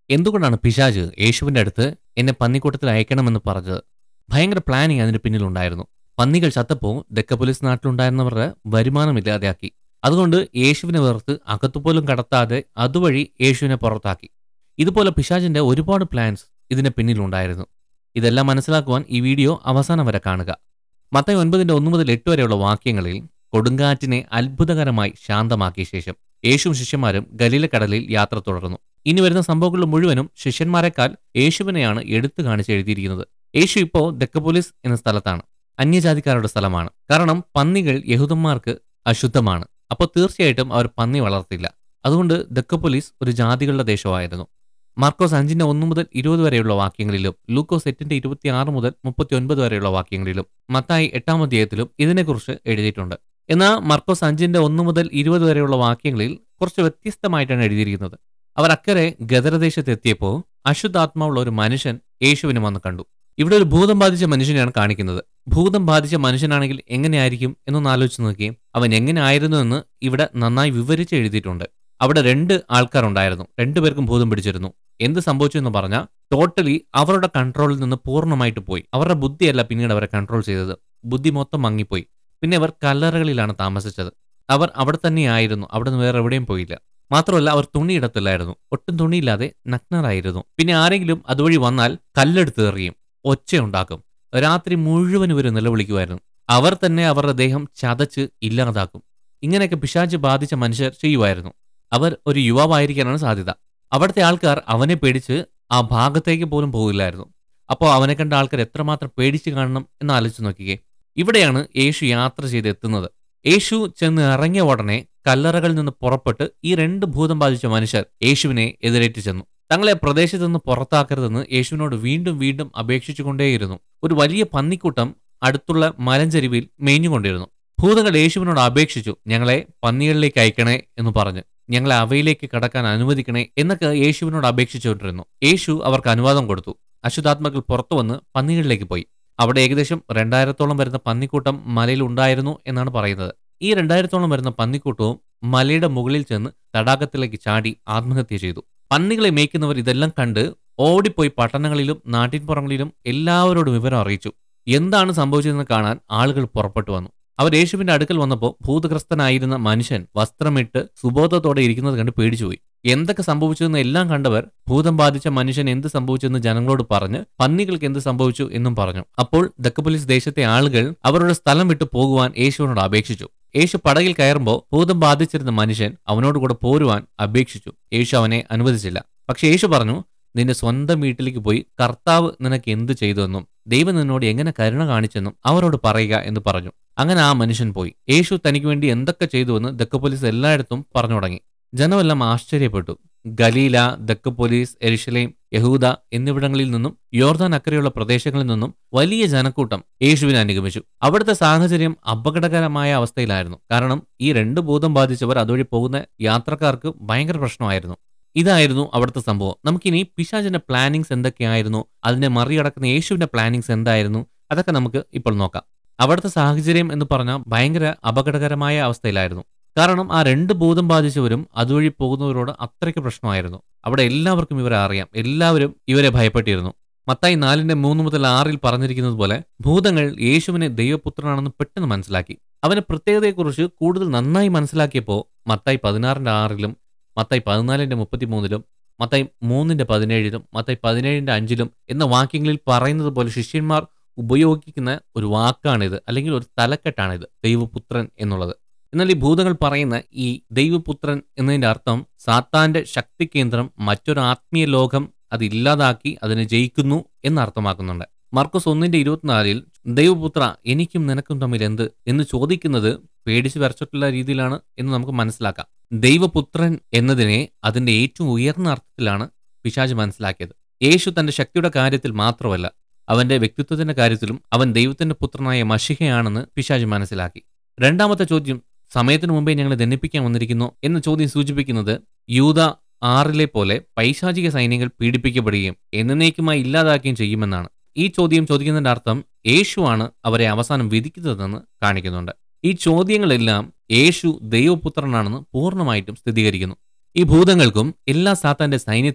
എന്തുകൊണ്ടാണ് പിശാജ് യേശുവിന്റെ അടുത്ത് എന്നെ പന്നിക്കൂട്ടത്തിൽ അയക്കണമെന്ന് പറഞ്ഞത് ഭയങ്കര പ്ലാനിങ് അതിന് പിന്നിലുണ്ടായിരുന്നു പന്നികൾ ചത്തപ്പോൾ ദക്കപോലീസ് നാട്ടിലുണ്ടായിരുന്നവരുടെ വരുമാനമില്ലാതെയാക്കി അതുകൊണ്ട് യേശുവിനെ വെറുത്ത് അകത്തുപോലും കടത്താതെ അതുവഴി യേശുവിനെ പുറത്താക്കി ഇതുപോലെ പിശാജിന്റെ ഒരുപാട് പ്ലാൻസ് ഇതിന് പിന്നിലുണ്ടായിരുന്നു ഇതെല്ലാം മനസ്സിലാക്കുവാൻ ഈ വീഡിയോ അവസാനം വരെ കാണുക മത്തായി ഒൻപതിന്റെ ഒന്ന് മുതൽ എട്ട് വരെയുള്ള വാക്യങ്ങളിൽ കൊടുങ്കാറ്റിനെ അത്ഭുതകരമായി ശാന്തമാക്കിയ ശേഷം യേശുവും ശിഷ്യന്മാരും ഗലീലക്കടലിൽ യാത്ര തുടർന്നു ഇനി വരുന്ന സംഭവങ്ങൾ മുഴുവനും ശിഷ്യന്മാരെക്കാൾ യേശുവിനെയാണ് എടുത്തു കാണിച്ച് എഴുതിയിരിക്കുന്നത് യേശു ഇപ്പോൾ ദക്കപോലിസ് എന്ന സ്ഥലത്താണ് അന്യജാതിക്കാരുടെ സ്ഥലമാണ് കാരണം പന്നികൾ യഹൂദന്മാർക്ക് അശുദ്ധമാണ് അപ്പോൾ തീർച്ചയായിട്ടും അവർ പന്നി വളർത്തില്ല അതുകൊണ്ട് ദക്കപോലിസ് ഒരു ജാതികളുടെ ദേശമായിരുന്നു മാർക്കോസ് അഞ്ചിന്റെ ഒന്ന് മുതൽ ഇരുപത് വരെയുള്ള വാക്യങ്ങളിലും ലൂക്കോസ് എട്ടിന്റെ ഇരുപത്തിയാറ് മുതൽ മുപ്പത്തി ഒൻപത് വരെയുള്ള വാക്യങ്ങളിലും മത്തായി എട്ടാം അധ്യായത്തിലും ഇതിനെക്കുറിച്ച് എഴുതിയിട്ടുണ്ട് എന്നാൽ മർക്കോസ് അഞ്ചിന്റെ ഒന്ന് മുതൽ ഇരുപത് വരെയുള്ള വാക്യങ്ങളിൽ കുറച്ച് വ്യത്യസ്തമായിട്ടാണ് എഴുതിയിരിക്കുന്നത് അവർ അക്കരെ ഗദരദേശത്തെത്തിയപ്പോൾ അശുദ്ധാത്മാവുള്ള ഒരു മനുഷ്യൻ യേശുവിനെ വന്ന് കണ്ടു ഇവിടെ ഒരു ഭൂതം ബാധിച്ച മനുഷ്യനെയാണ് കാണിക്കുന്നത് ഭൂതം ബാധിച്ച മനുഷ്യനാണെങ്കിൽ എങ്ങനെയായിരിക്കും എന്നൊന്ന് ആലോചിച്ച് നോക്കുകയും അവൻ എങ്ങനെ ആയിരുന്നു എന്ന് ഇവിടെ നന്നായി വിവരിച്ച് എഴുതിയിട്ടുണ്ട് അവിടെ രണ്ട് ആൾക്കാരുണ്ടായിരുന്നു രണ്ടുപേർക്കും ഭൂതം പിടിച്ചിരുന്നു എന്ത് സംഭവിച്ചു എന്ന് പറഞ്ഞാൽ ടോട്ടലി അവരുടെ കൺട്രോളിൽ നിന്ന് പൂർണ്ണമായിട്ട് പോയി അവരുടെ ബുദ്ധിയല്ല പിന്നീട് അവരെ കൺട്രോൾ ചെയ്തത് ബുദ്ധി മൊത്തം മങ്ങിപ്പോയി പിന്നെ അവർ കല്ലറകളിലാണ് താമസിച്ചത് അവർ അവിടെ തന്നെയായിരുന്നു അവിടെ നിന്ന് വേറെ എവിടെയും പോയില്ല മാത്രമല്ല അവർ തുണിയിടത്തില്ലായിരുന്നു ഒട്ടും തുണിയില്ലാതെ നഗ്നരായിരുന്നു പിന്നെ ആരെങ്കിലും അതുവഴി വന്നാൽ കല്ലെടുത്ത് എറിയും ഒച്ചയുണ്ടാക്കും രാത്രി മുഴുവൻ ഇവർ നിലവിളിക്കുമായിരുന്നു അവർ തന്നെ അവരുടെ ദേഹം ചതച്ച് ഇല്ലാതാക്കും ഇങ്ങനെയൊക്കെ പിശാച് ബാധിച്ച മനുഷ്യർ ചെയ്യുമായിരുന്നു അവർ ഒരു യുവാവായിരിക്കാനാണ് സാധ്യത അവിടുത്തെ ആൾക്കാർ അവനെ പേടിച്ച് ആ ഭാഗത്തേക്ക് പോലും പോകില്ലായിരുന്നു അപ്പോൾ അവനെ കണ്ട ആൾക്കാർ എത്രമാത്രം പേടിച്ച് കാണണം എന്ന് ആലോചിച്ച് നോക്കിക്കേ ഇവിടെയാണ് യേശു യാത്ര ചെയ്ത് എത്തുന്നത് യേശു ചെന്ന് ഇറങ്ങിയ ഉടനെ കല്ലറകളിൽ നിന്ന് പുറപ്പെട്ട് ഈ രണ്ട് ഭൂതം ബാധിച്ച മനുഷ്യർ യേശുവിനെ എതിരേറ്റ് ചെന്നു തങ്ങളെ പ്രദേശത്ത് നിന്ന് പുറത്താക്കരുതെന്ന് യേശുവിനോട് വീണ്ടും വീണ്ടും അപേക്ഷിച്ചുകൊണ്ടേയിരുന്നു ഒരു വലിയ പന്നിക്കൂട്ടം അടുത്തുള്ള മലഞ്ചരിവിൽ മേഞ്ഞുകൊണ്ടിരുന്നു ഭൂതങ്ങൾ യേശുവിനോട് അപേക്ഷിച്ചു ഞങ്ങളെ പന്നികളിലേക്ക് അയക്കണേ എന്ന് പറഞ്ഞ് ഞങ്ങളെ അവയിലേക്ക് കടക്കാൻ അനുവദിക്കണേ എന്നൊക്കെ യേശുവിനോട് അപേക്ഷിച്ചുകൊണ്ടിരുന്നു യേശു അവർക്ക് അനുവാദം കൊടുത്തു അശുദ്ധാത്മകൾ പുറത്തു വന്ന് പന്നികളിലേക്ക് പോയി അവിടെ ഏകദേശം രണ്ടായിരത്തോളം വരുന്ന പന്നിക്കൂട്ടം മലയിൽ ഉണ്ടായിരുന്നു എന്നാണ് പറയുന്നത് ഈ രണ്ടായിരത്തോളം വരുന്ന പന്നിക്കൂട്ടവും മലയുടെ മുകളിൽ ചെന്ന് തടാകത്തിലേക്ക് ചാടി ആത്മഹത്യ ചെയ്തു പന്നികളെ മേയ്ക്കുന്നവർ ഇതെല്ലാം കണ്ട് ഓടിപ്പോയി പട്ടണങ്ങളിലും നാട്ടിൻപുറങ്ങളിലും എല്ലാവരോടും വിവരം അറിയിച്ചു എന്താണ് സംഭവിച്ചതെന്ന് കാണാൻ ആളുകൾ പുറപ്പെട്ടു വന്നു അവർ യേശുവിന്റെ അടുക്കൽ വന്നപ്പോൾ ഭൂതഗ്രസ്തനായിരുന്ന മനുഷ്യൻ വസ്ത്രമിട്ട് സുബോധത്തോടെ ഇരിക്കുന്നത് കണ്ട് പേടിച്ചുപോയി എന്തൊക്കെ സംഭവിച്ചതെന്ന് എല്ലാം കണ്ടവർ ഭൂതം ബാധിച്ച മനുഷ്യൻ എന്ത് സംഭവിച്ചെന്ന് ജനങ്ങളോട് പറഞ്ഞ് പന്നികൾക്ക് എന്ത് സംഭവിച്ചു എന്നും പറഞ്ഞു അപ്പോൾ ദക്കപോലിസ് ദേശത്തെ ആളുകൾ അവരുടെ സ്ഥലം വിട്ടു പോകുവാൻ യേശുവിനോട് അപേക്ഷിച്ചു യേശു പടകിൽ കയറുമ്പോൾ ഭൂതം ബാധിച്ചിരുന്ന മനുഷ്യൻ അവനോട് കൂടെ പോരുവാൻ അപേക്ഷിച്ചു യേശു അവനെ അനുവദിച്ചില്ല പക്ഷെ യേശു പറഞ്ഞു നിന്റെ സ്വന്തം വീട്ടിലേക്ക് പോയി കർത്താവ് നിനക്ക് എന്ത് ചെയ്തുവെന്നും ദൈവം നിന്നോട് എങ്ങനെ കരുണ കാണിച്ചെന്നും അവരോട് പറയുക എന്ന് പറഞ്ഞു അങ്ങനെ ആ മനുഷ്യൻ പോയി യേശു തനിക്ക് വേണ്ടി എന്തൊക്കെ ചെയ്തുവെന്ന് ദക്കപോലീസ് എല്ലായിടത്തും പറഞ്ഞു തുടങ്ങി ജനമെല്ലാം ആശ്ചര്യപ്പെട്ടു ഗലീല ദക്കപോലീസ് എരിശലേം യഹൂദ എന്നിവിടങ്ങളിൽ നിന്നും യോർദാൻ അക്കരെയുള്ള പ്രദേശങ്ങളിൽ നിന്നും വലിയ ജനക്കൂട്ടം യേശുവിനെ അനുഗമിച്ചു അവിടുത്തെ സാഹചര്യം അപകടകരമായ അവസ്ഥയിലായിരുന്നു കാരണം ഈ രണ്ട് ഭൂതം ബാധിച്ചവർ അതുവഴി പോകുന്ന യാത്രക്കാർക്ക് ഭയങ്കര പ്രശ്നമായിരുന്നു ഇതായിരുന്നു അവിടുത്തെ സംഭവം നമുക്കിനി പിശാചിന്റെ പ്ലാനിങ്സ് എന്തൊക്കെയായിരുന്നു അതിനെ മറികടക്കുന്ന യേശുവിന്റെ പ്ലാനിങ്സ് എന്തായിരുന്നു അതൊക്കെ നമുക്ക് ഇപ്പോൾ നോക്കാം അവിടുത്തെ സാഹചര്യം എന്ന് പറഞ്ഞാൽ ഭയങ്കര അപകടകരമായ അവസ്ഥയിലായിരുന്നു കാരണം ആ രണ്ട് ഭൂതം ബാധിച്ചവരും അതുവഴി പോകുന്നവരോട് അത്രയ്ക്ക് പ്രശ്നമായിരുന്നു അവിടെ എല്ലാവർക്കും ഇവരെ അറിയാം എല്ലാവരും ഇവരെ ഭയപ്പെട്ടിരുന്നു മത്തായി നാലിന്റെ മൂന്ന് മുതൽ ആറിൽ പറഞ്ഞിരിക്കുന്നത് പോലെ ഭൂതങ്ങൾ യേശുവിനെ ദൈവപുത്രനാണെന്ന് പെട്ടെന്ന് മനസ്സിലാക്കി അവന്റെ പ്രത്യേകതയെക്കുറിച്ച് കൂടുതൽ നന്നായി മനസ്സിലാക്കിയപ്പോൾ മത്തായി പതിനാറിന്റെ ആറിലും മത്തായി പതിനാലിന്റെ മുപ്പത്തിമൂന്നിലും മത്തായി മൂന്നിന്റെ പതിനേഴിലും മത്തായി പതിനേഴിന്റെ അഞ്ചിലും എന്ന വാക്യങ്ങളിൽ പറയുന്നത് പോലെ ശിഷ്യന്മാർ ഉപയോഗിക്കുന്ന ഒരു വാക്കാണിത് അല്ലെങ്കിൽ ഒരു തലക്കെട്ടാണിത് ദൈവപുത്രൻ എന്നുള്ളത് എന്നാൽ ഈ ഭൂതങ്ങൾ പറയുന്ന ഈ ദൈവപുത്രൻ എന്നതിന്റെ അർത്ഥം സാത്താന്റെ ശക്തി കേന്ദ്രം മറ്റൊരു ആത്മീയ ലോകം അത് ഇല്ലാതാക്കി അതിനെ ജയിക്കുന്നു എന്ന് അർത്ഥമാക്കുന്നുണ്ട് മർക്കോസ് ഒന്നിന്റെ ഇരുപത്തിനാലിൽ ദൈവപുത്ര എനിക്കും നിനക്കും തമ്മിൽ എന്ത് എന്ന് ചോദിക്കുന്നത് പേടിച്ച് വരച്ചിട്ടുള്ള രീതിയിലാണ് എന്ന് നമുക്ക് മനസ്സിലാക്കാം ദൈവപുത്രൻ എന്നതിനെ അതിന്റെ ഏറ്റവും ഉയർന്ന അർത്ഥത്തിലാണ് പിശാജ് മനസ്സിലാക്കിയത് യേശു തന്റെ ശക്തിയുടെ കാര്യത്തിൽ മാത്രമല്ല അവന്റെ വ്യക്തിത്വത്തിന്റെ കാര്യത്തിലും അവൻ ദൈവത്തിന്റെ പുത്രനായ മഷിഹയാണെന്ന് പിശാജ് മനസ്സിലാക്കി രണ്ടാമത്തെ ചോദ്യം സമയത്തിനു മുമ്പേ ഞങ്ങളെ ദണ്ഡിപ്പിക്കാൻ വന്നിരിക്കുന്നു എന്ന ചോദ്യം സൂചിപ്പിക്കുന്നത് യൂത ആറിലെ പോലെ പൈശാചിക സൈന്യങ്ങൾ പീഡിപ്പിക്കപ്പെടുകയും എന്നേക്കുമായി ഇല്ലാതാക്കുകയും ചെയ്യുമെന്നാണ് ഈ ചോദ്യം ചോദിക്കുന്നതിന്റെ അർത്ഥം യേശുവാണ് അവരെ അവസാനം വിധിക്കുന്നതെന്ന് കാണിക്കുന്നുണ്ട് ഈ ചോദ്യങ്ങളെല്ലാം യേശു ദൈവപുത്രനാണെന്ന് പൂർണ്ണമായിട്ടും സ്ഥിരീകരിക്കുന്നു ഈ ഭൂതങ്ങൾക്കും എല്ലാ സാത്താന്റെ സൈന്യത്തിനും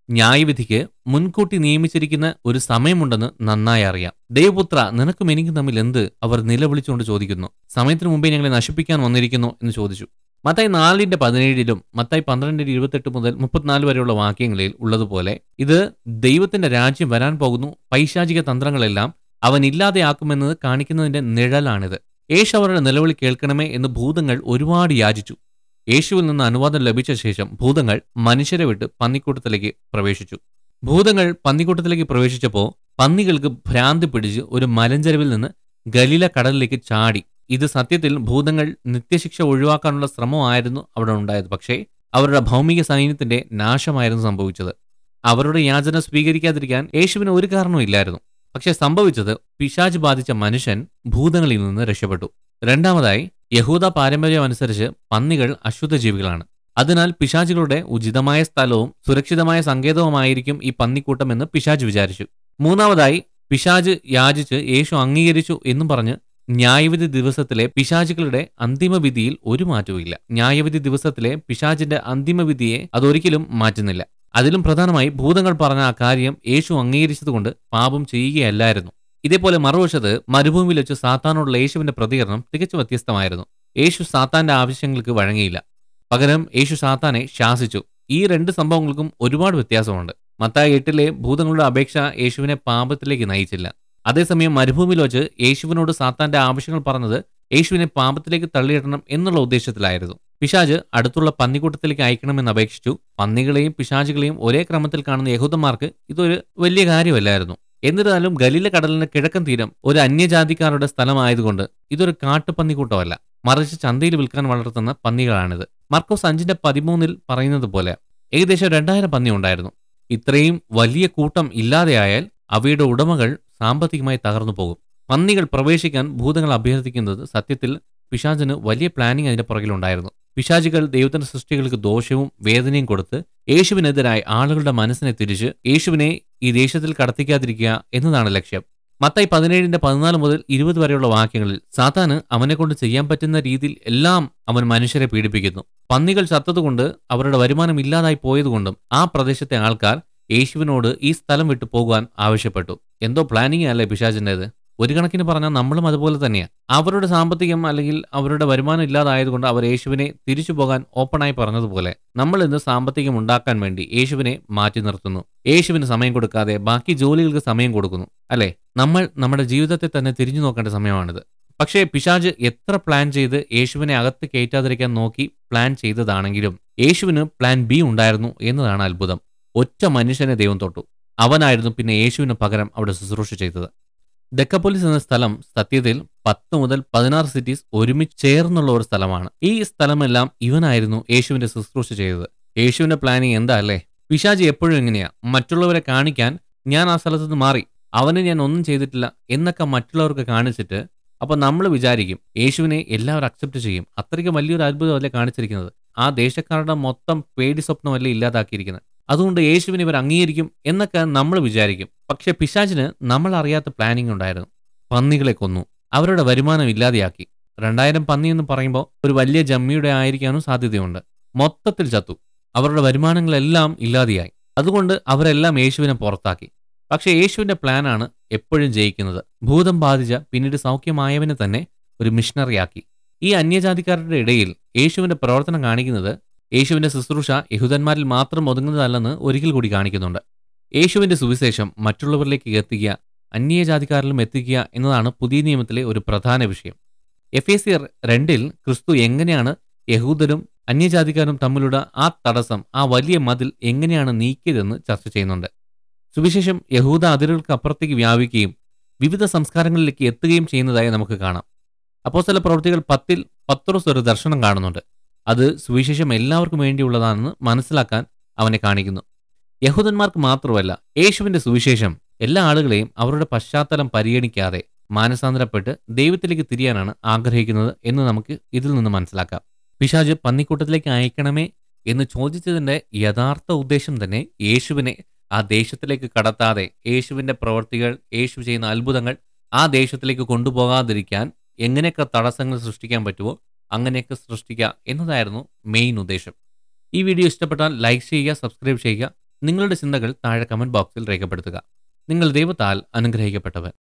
ന്യായവിധിക്ക് മുൻകൂട്ടി നിയമിച്ചിരിക്കുന്ന ഒരു സമയമുണ്ടെന്ന് നന്നായി അറിയാം ദൈവപുത്ര നിനക്കും എനിക്കും തമ്മിൽ എന്ത് അവർ നിലവിളിച്ചുകൊണ്ട് ചോദിക്കുന്നു സമയത്തിന് മുമ്പേ ഞങ്ങളെ നശിപ്പിക്കാൻ വന്നിരിക്കുന്നു എന്ന് ചോദിച്ചു മത്തായി നാലിന്റെ പതിനേഴിലും മത്തായി പന്ത്രണ്ടിന്റെ ഇരുപത്തെട്ട് മുതൽ മുപ്പത്തിനാല് വരെയുള്ള വാക്യങ്ങളിൽ ഉള്ളതുപോലെ ഇത് ദൈവത്തിന്റെ രാജ്യം വരാൻ പോകുന്നു പൈശാചിക തന്ത്രങ്ങളെല്ലാം അവൻ ഇല്ലാതെയാക്കുമെന്നത് കാണിക്കുന്നതിന്റെ നിഴലാണിത് യേശു അവരുടെ നിലവിളി കേൾക്കണമേ എന്ന് ഭൂതങ്ങൾ ഒരുപാട് യാചിച്ചു യേശുവിൽ നിന്ന് അനുവാദം ലഭിച്ച ശേഷം ഭൂതങ്ങൾ മനുഷ്യരെ വിട്ട് പന്നിക്കൂട്ടത്തിലേക്ക് പ്രവേശിച്ചു ഭൂതങ്ങൾ പന്നിക്കൂട്ടത്തിലേക്ക് പ്രവേശിച്ചപ്പോൾ പന്നികൾക്ക് ഭ്രാന്തി പിടിച്ച് ഒരു മലഞ്ചരവിൽ നിന്ന് ഗലീല കടലിലേക്ക് ചാടി ഇത് സത്യത്തിൽ ഭൂതങ്ങൾ നിത്യശിക്ഷ ഒഴിവാക്കാനുള്ള ശ്രമമായിരുന്നു അവിടെ ഉണ്ടായത് പക്ഷേ അവരുടെ ഭൗമിക സൈന്യത്തിന്റെ നാശമായിരുന്നു സംഭവിച്ചത് അവരുടെ യാചന സ്വീകരിക്കാതിരിക്കാൻ യേശുവിന് ഒരു കാരണവും ഇല്ലായിരുന്നു പക്ഷെ സംഭവിച്ചത് പിശാജ് ബാധിച്ച മനുഷ്യൻ ഭൂതങ്ങളിൽ നിന്ന് രക്ഷപ്പെട്ടു രണ്ടാമതായി യഹൂദ പാരമ്പര്യം അനുസരിച്ച് പന്നികൾ അശുദ്ധ ജീവികളാണ് അതിനാൽ പിശാചുകളുടെ ഉചിതമായ സ്ഥലവും സുരക്ഷിതമായ സങ്കേതവുമായിരിക്കും ഈ പന്നിക്കൂട്ടം എന്ന് പിശാജ് വിചാരിച്ചു മൂന്നാമതായി പിശാജ് യാചിച്ച് യേശു അംഗീകരിച്ചു എന്നും പറഞ്ഞ് ന്യായവിധി ദിവസത്തിലെ പിശാചുകളുടെ അന്തിമവിധിയിൽ ഒരു മാറ്റവുമില്ല ന്യായവിധി ദിവസത്തിലെ പിശാചിന്റെ അന്തിമവിധിയെ അതൊരിക്കലും മാറ്റുന്നില്ല അതിലും പ്രധാനമായി ഭൂതങ്ങൾ പറഞ്ഞ ആ കാര്യം യേശു അംഗീകരിച്ചതുകൊണ്ട് പാപം ചെയ്യുകയല്ലായിരുന്നു ഇതേപോലെ മറുവശത്ത് മരുഭൂമിയിൽ വെച്ച് സാത്താനോടുള്ള യേശുവിന്റെ പ്രതികരണം തികച്ചും വ്യത്യസ്തമായിരുന്നു യേശു സാത്താന്റെ ആവശ്യങ്ങൾക്ക് വഴങ്ങിയില്ല പകരം യേശു സാത്താനെ ശാസിച്ചു ഈ രണ്ട് സംഭവങ്ങൾക്കും ഒരുപാട് വ്യത്യാസമുണ്ട് മത്തായി എട്ടിലെ ഭൂതങ്ങളുടെ അപേക്ഷ യേശുവിനെ പാപത്തിലേക്ക് നയിച്ചില്ല അതേസമയം മരുഭൂമിയിൽ വെച്ച് യേശുവിനോട് സാത്താന്റെ ആവശ്യങ്ങൾ പറഞ്ഞത് യേശുവിനെ പാപത്തിലേക്ക് തള്ളിയിടണം എന്നുള്ള ഉദ്ദേശത്തിലായിരുന്നു പിശാജ് അടുത്തുള്ള പന്നിക്കൂട്ടത്തിലേക്ക് അയക്കണമെന്ന് അപേക്ഷിച്ചു പന്നികളെയും പിശാചുകളെയും ഒരേ ക്രമത്തിൽ കാണുന്ന യഹൂദന്മാർക്ക് ഇതൊരു വലിയ കാര്യമല്ലായിരുന്നു എന്നിരുന്നാലും ഗലീല കടലിന്റെ കിഴക്കൻ തീരം ഒരു അന്യജാതിക്കാരുടെ സ്ഥലമായതുകൊണ്ട് ഇതൊരു കാട്ടുപന്നിക്കൂട്ടമല്ല മറിച്ച് ചന്തയിൽ വിൽക്കാൻ വളർത്തുന്ന പന്നികളാണിത് മർക്കോസ് അഞ്ചിന്റെ പതിമൂന്നിൽ പറയുന്നത് പോലെ ഏകദേശം രണ്ടായിരം പന്നി ഉണ്ടായിരുന്നു ഇത്രയും വലിയ കൂട്ടം ഇല്ലാതെയായാൽ അവയുടെ ഉടമകൾ സാമ്പത്തികമായി തകർന്നു പോകും പന്നികൾ പ്രവേശിക്കാൻ ഭൂതങ്ങൾ അഭ്യർത്ഥിക്കുന്നത് സത്യത്തിൽ പിശാചിന് വലിയ പ്ലാനിങ് അതിന്റെ പുറകിലുണ്ടായിരുന്നു പിശാചികൾ ദൈവത്തിന്റെ സൃഷ്ടികൾക്ക് ദോഷവും വേദനയും കൊടുത്ത് യേശുവിനെതിരായി ആളുകളുടെ മനസ്സിനെ തിരിച്ച് യേശുവിനെ ഈ ദേശത്തിൽ കടത്തിക്കാതിരിക്കുക എന്നതാണ് ലക്ഷ്യം മത്തായി പതിനേഴിന്റെ പതിനാല് മുതൽ ഇരുപത് വരെയുള്ള വാക്യങ്ങളിൽ സാത്താന് അവനെ കൊണ്ട് ചെയ്യാൻ പറ്റുന്ന രീതിയിൽ എല്ലാം അവൻ മനുഷ്യരെ പീഡിപ്പിക്കുന്നു പന്നികൾ ചത്തതുകൊണ്ട് അവരുടെ വരുമാനം ഇല്ലാതായി പോയതുകൊണ്ടും ആ പ്രദേശത്തെ ആൾക്കാർ യേശുവിനോട് ഈ സ്ഥലം വിട്ടു പോകുവാൻ ആവശ്യപ്പെട്ടു എന്തോ പ്ലാനിങ് അല്ലേ പിശാചിൻ്റെത് ഒരു കണക്കിന് പറഞ്ഞാൽ നമ്മളും അതുപോലെ തന്നെയാണ് അവരുടെ സാമ്പത്തികം അല്ലെങ്കിൽ അവരുടെ വരുമാനം ഇല്ലാതായതുകൊണ്ട് അവർ യേശുവിനെ തിരിച്ചു പോകാൻ ഓപ്പണായി പറഞ്ഞതുപോലെ നമ്മൾ ഇന്ന് സാമ്പത്തികം ഉണ്ടാക്കാൻ വേണ്ടി യേശുവിനെ മാറ്റി നിർത്തുന്നു യേശുവിന് സമയം കൊടുക്കാതെ ബാക്കി ജോലികൾക്ക് സമയം കൊടുക്കുന്നു അല്ലെ നമ്മൾ നമ്മുടെ ജീവിതത്തെ തന്നെ തിരിഞ്ഞു നോക്കേണ്ട സമയമാണിത് പക്ഷേ പിശാജ് എത്ര പ്ലാൻ ചെയ്ത് യേശുവിനെ അകത്ത് കയറ്റാതിരിക്കാൻ നോക്കി പ്ലാൻ ചെയ്തതാണെങ്കിലും യേശുവിന് പ്ലാൻ ബി ഉണ്ടായിരുന്നു എന്നതാണ് അത്ഭുതം ഒറ്റ മനുഷ്യനെ ദൈവം തൊട്ടു അവനായിരുന്നു പിന്നെ യേശുവിന് പകരം അവിടെ ശുശ്രൂഷ ചെയ്തത് ഡെക്കപ്പോലിസ് എന്ന സ്ഥലം സത്യത്തിൽ പത്ത് മുതൽ പതിനാറ് സിറ്റീസ് ഒരുമിച്ച് ചേർന്നുള്ള ഒരു സ്ഥലമാണ് ഈ സ്ഥലമെല്ലാം ഇവനായിരുന്നു യേശുവിന്റെ ശുശ്രൂഷ ചെയ്തത് യേശുവിന്റെ പ്ലാനിങ് എന്താ അല്ലേ പിശാജ് എപ്പോഴും എങ്ങനെയാ മറ്റുള്ളവരെ കാണിക്കാൻ ഞാൻ ആ സ്ഥലത്ത് നിന്ന് മാറി അവന് ഞാൻ ഒന്നും ചെയ്തിട്ടില്ല എന്നൊക്കെ മറ്റുള്ളവർക്ക് കാണിച്ചിട്ട് അപ്പൊ നമ്മൾ വിചാരിക്കും യേശുവിനെ എല്ലാവരും അക്സെപ്റ്റ് ചെയ്യും അത്രയ്ക്ക് വലിയൊരു അത്ഭുതമല്ലേ കാണിച്ചിരിക്കുന്നത് ആ ദേശക്കാരുടെ മൊത്തം പേടി സ്വപ്നമല്ലേ ഇല്ലാതാക്കിയിരിക്കുന്നത് അതുകൊണ്ട് യേശുവിനെ ഇവർ അംഗീകരിക്കും എന്നൊക്കെ നമ്മൾ വിചാരിക്കും പക്ഷെ പിശാചിന് നമ്മൾ അറിയാത്ത പ്ലാനിംഗ് ഉണ്ടായിരുന്നു പന്നികളെ കൊന്നു അവരുടെ വരുമാനം ഇല്ലാതെയാക്കി രണ്ടായിരം പന്നി എന്ന് പറയുമ്പോൾ ഒരു വലിയ ജമ്മിയുടെ ആയിരിക്കാനും സാധ്യതയുണ്ട് മൊത്തത്തിൽ ചത്തു അവരുടെ വരുമാനങ്ങളെല്ലാം ഇല്ലാതെയായി അതുകൊണ്ട് അവരെല്ലാം യേശുവിനെ പുറത്താക്കി പക്ഷെ യേശുവിന്റെ പ്ലാനാണ് എപ്പോഴും ജയിക്കുന്നത് ഭൂതം ബാധിച്ച പിന്നീട് സൗഖ്യമായവനെ തന്നെ ഒരു മിഷണറിയാക്കി ഈ അന്യജാതിക്കാരുടെ ഇടയിൽ യേശുവിന്റെ പ്രവർത്തനം കാണിക്കുന്നത് യേശുവിന്റെ ശുശ്രൂഷ യഹൂദന്മാരിൽ മാത്രം ഒതുങ്ങുന്നതല്ലെന്ന് ഒരിക്കൽ കൂടി കാണിക്കുന്നുണ്ട് യേശുവിന്റെ സുവിശേഷം മറ്റുള്ളവരിലേക്ക് എത്തിക്കുക അന്യജാതിക്കാരിലും എത്തിക്കുക എന്നതാണ് പുതിയ നിയമത്തിലെ ഒരു പ്രധാന വിഷയം എഫ് എ സി രണ്ടിൽ ക്രിസ്തു എങ്ങനെയാണ് യഹൂദരും അന്യജാതിക്കാരും തമ്മിലുള്ള ആ തടസ്സം ആ വലിയ മതിൽ എങ്ങനെയാണ് നീക്കിയതെന്ന് ചർച്ച ചെയ്യുന്നുണ്ട് സുവിശേഷം യഹൂദ അതിരുകൾക്ക് അപ്പുറത്തേക്ക് വ്യാപിക്കുകയും വിവിധ സംസ്കാരങ്ങളിലേക്ക് എത്തുകയും ചെയ്യുന്നതായി നമുക്ക് കാണാം അപ്പോസ്തല പ്രവൃത്തികൾ പത്തിൽ പത്രോസ് ഒരു ദർശനം കാണുന്നുണ്ട് അത് സുവിശേഷം എല്ലാവർക്കും വേണ്ടിയുള്ളതാണെന്ന് മനസ്സിലാക്കാൻ അവനെ കാണിക്കുന്നു യഹൂദന്മാർക്ക് മാത്രമല്ല യേശുവിന്റെ സുവിശേഷം എല്ലാ ആളുകളെയും അവരുടെ പശ്ചാത്തലം പരിഗണിക്കാതെ മാനസാന്തരപ്പെട്ട് ദൈവത്തിലേക്ക് തിരിയാനാണ് ആഗ്രഹിക്കുന്നത് എന്ന് നമുക്ക് ഇതിൽ നിന്ന് മനസ്സിലാക്കാം പിശാജ് പന്നിക്കൂട്ടത്തിലേക്ക് അയക്കണമേ എന്ന് ചോദിച്ചതിന്റെ യഥാർത്ഥ ഉദ്ദേശം തന്നെ യേശുവിനെ ആ ദേശത്തിലേക്ക് കടത്താതെ യേശുവിന്റെ പ്രവർത്തികൾ യേശു ചെയ്യുന്ന അത്ഭുതങ്ങൾ ആ ദേശത്തിലേക്ക് കൊണ്ടുപോകാതിരിക്കാൻ എങ്ങനെയൊക്കെ തടസ്സങ്ങൾ സൃഷ്ടിക്കാൻ പറ്റുമോ അങ്ങനെയൊക്കെ സൃഷ്ടിക്കുക എന്നതായിരുന്നു മെയിൻ ഉദ്ദേശം ഈ വീഡിയോ ഇഷ്ടപ്പെട്ടാൽ ലൈക്ക് ചെയ്യുക സബ്സ്ക്രൈബ് ചെയ്യുക നിങ്ങളുടെ ചിന്തകൾ താഴെ കമന്റ് ബോക്സിൽ രേഖപ്പെടുത്തുക നിങ്ങൾ ദൈവത്താൽ അനുഗ്രഹിക്കപ്പെട്ടവൻ